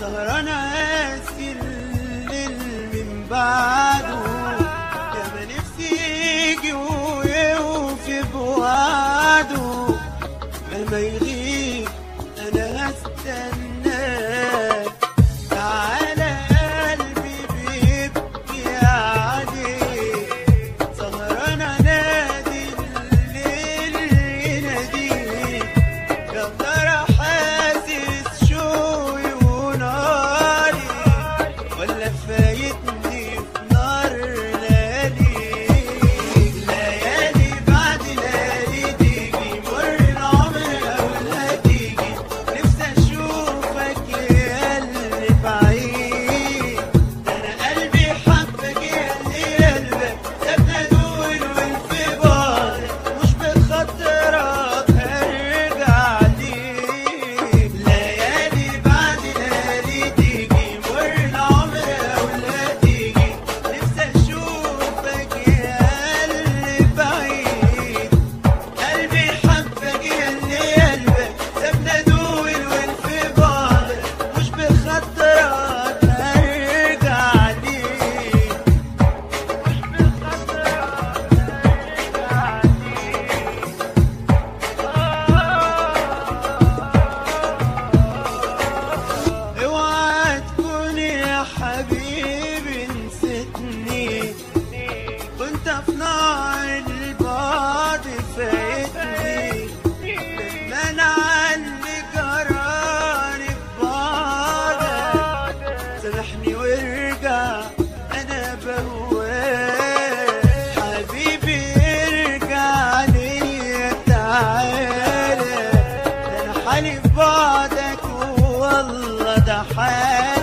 سهران عاسي الليل من بعده يا ما نفسي يجي ويوفي بوعده مهما يغيب انا هستناك تعالى قلبي بيبكي عليك سهران انادي الليل يناديك يا ترى حاسس شوي وناري ولا فايتني في نار لياليك ليالي بعد ليالي تيجي مر العمر ولا تيجي نفسي اشوفك يا اللي بعيد ده انا قلبي حبك يا اللي قلبك سابنا دول والانفجار مش بخاطرك هرجع ليك ليالي بعد ليالي تيجي مر العمر ولا تيجي نفسي اشوفك يا اللي بعيد قلبي حبك يا اللي قلبك سابنا دول وانفجار مش بخاطرك هرجع ليك مش بخاطرك هرجع ليك اوعى تكون يا حبيبي نسيتني كنت في نار البعد فايتني ندمان عني جراني ببعدك سامحني وارجع انا بهواك حبيبي ارجع ليا تعالى ده انا حالي في بعدك والله ده حالي